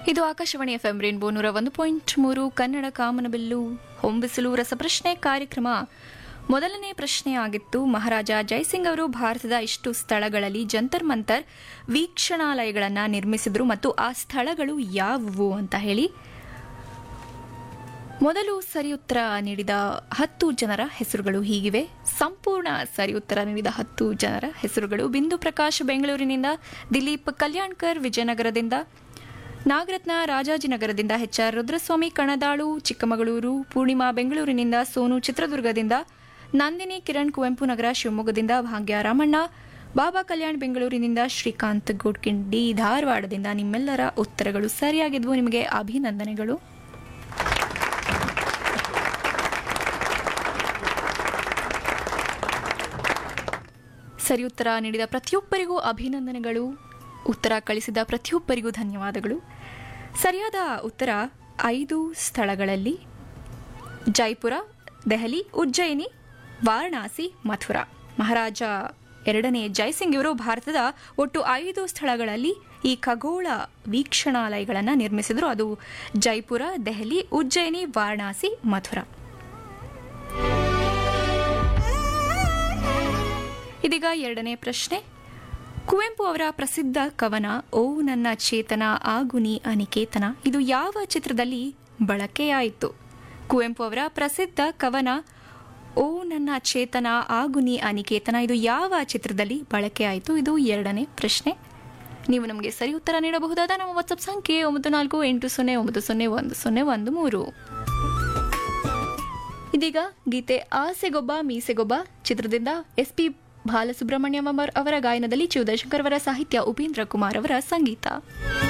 ಇದು Akashvani FM rainbow ನೂರ ಒಂದು ಪಾಯಿಂಟ್ ಮೂರು ಕನ್ನಡ ಕಾಮನಬಿಲ್ಲು ಹೊಂಬಿಸಲು ರಸಪ್ರಶ್ನೆ ಕಾರ್ಯಕ್ರಮ ಮೊದಲನೇ ಪ್ರಶ್ನೆ ಆಗಿತ್ತು ಮಹಾರಾಜ ಜಯಸಿಂಗ್ ಅವರು ಭಾರತದ ಇಷ್ಟು ಸ್ಥಳಗಳಲ್ಲಿ ಜಂತರ್ ಮಂತರ್ ವೀಕ್ಷಣಾಲಯಗಳನ್ನು ನಿರ್ಮಿಸಿದ್ರು ಮತ್ತು ಆ ಸ್ಥಳಗಳು ಯಾವುವು ಅಂತ ಹೇಳಿ ಮೊದಲು ಸರಿ ಉತ್ತರ ನೀಡಿದ ಹತ್ತು ಜನರ ಹೆಸರುಗಳು ಹೀಗಿವೆ ಸಂಪೂರ್ಣ ಸರಿ ಉತ್ತರ ನೀಡಿದ ಹತ್ತು ಜನರ ಹೆಸರುಗಳು ಬಿಂದು ಪ್ರಕಾಶ್ ಬೆಂಗಳೂರಿನಿಂದ ದಿಲೀಪ್ ಕಲ್ಯಾಣ್ಕರ್ ವಿಜಯನಗರದಿಂದ ನಾಗರತ್ನ ರಾಜಾಜಿನಗರದಿಂದ ಎಚ್ ಆರ್ ರುದ್ರಸ್ವಾಮಿ ಕಣದಾಳು ಚಿಕ್ಕಮಗಳೂರು ಪೂರ್ಣಿಮಾ ಬೆಂಗಳೂರಿನಿಂದ ಸೋನು ಚಿತ್ರದುರ್ಗದಿಂದ ನಂದಿನಿ ಕಿರಣ್ ಕುವೆಂಪು ನಗರ ಶಿವಮೊಗ್ಗದಿಂದ ಭಾಗ್ಯ ರಾಮಣ್ಣ ಬಾಬಾ ಕಲ್ಯಾಣ್ ಬೆಂಗಳೂರಿನಿಂದ ಶ್ರೀಕಾಂತ್ ಗೋಡ್ಕಿಂಡಿ ಧಾರವಾಡದಿಂದ ನಿಮ್ಮೆಲ್ಲರ ಉತ್ತರಗಳು ಸರಿಯಾಗಿದ್ವು ನಿಮಗೆ ಅಭಿನಂದನೆಗಳು ಸರಿ ಉತ್ತರ ನೀಡಿದ ಪ್ರತಿಯೊಬ್ಬರಿಗೂ ಅಭಿನಂದನೆಗಳು ಉತ್ತರ ಕಳಿಸಿದ ಪ್ರತಿಯೊಬ್ಬರಿಗೂ ಧನ್ಯವಾದಗಳು ಸರಿಯಾದ ಉತ್ತರ ಐದು ಸ್ಥಳಗಳಲ್ಲಿ ಜೈಪುರ ದೆಹಲಿ ಉಜ್ಜಯಿನಿ ವಾರಣಾಸಿ ಮಥುರಾ ಮಹಾರಾಜ ಎರಡನೇ ಜೈಸಿಂಗ್ ಇವರು ಭಾರತದ ಒಟ್ಟು ಐದು ಸ್ಥಳಗಳಲ್ಲಿ ಈ ಖಗೋಳ ವೀಕ್ಷಣಾಲಯಗಳನ್ನು ನಿರ್ಮಿಸಿದ್ರು ಅದು ಜೈಪುರ ದೆಹಲಿ ಉಜ್ಜಯಿನಿ ವಾರಣಾಸಿ ಮಥುರಾ ಇದೀಗ ಎರಡನೇ ಪ್ರಶ್ನೆ ಕುವೆಂಪು ಅವರ ಪ್ರಸಿದ್ಧ ಕವನ ಓ ನನ್ನ ಚೇತನ ಆಗುನಿ ಅನಿಕೇತನ ಇದು ಯಾವ ಚಿತ್ರದಲ್ಲಿ ಬಳಕೆಯಾಯಿತು ಕುವೆಂಪು ಅವರ ಪ್ರಸಿದ್ಧ ಕವನ ಓ ನನ್ನ ಚೇತನ ಆಗುನಿ ಅನಿಕೇತನ ಇದು ಯಾವ ಚಿತ್ರದಲ್ಲಿ ಬಳಕೆಯಾಯಿತು ಇದು ಎರಡನೇ ಪ್ರಶ್ನೆ ನೀವು ನಮಗೆ ಸರಿ ಉತ್ತರ ನೀಡಬಹುದಾದ ನಮ್ಮ ವಾಟ್ಸಪ್ ಸಂಖ್ಯೆ ಒಂಬತ್ತು ನಾಲ್ಕು ಎಂಟು ಸೊನ್ನೆ ಒಂಬತ್ತು ಸೊನ್ನೆ ಒಂದು ಸೊನ್ನೆ ಒಂದು ಮೂರು ಇದೀಗ ಗೀತೆ ಆಸೆಗೊಬ್ಬ ಮೀಸೆಗೊಬ್ಬ ಚಿತ್ರದಿಂದ ಎಸ್ ಪಿ ಬಾಲಸುಬ್ರಹ್ಮಣ್ಯಂ ಅವರ ಗಾಯನದಲ್ಲಿ ಚಿವುದಶಂಕರ್ ಅವರ ಸಾಹಿತ್ಯ ಉಪೇಂದ್ರ ಕುಮಾರ್ ಅವರ ಸಂಗೀತ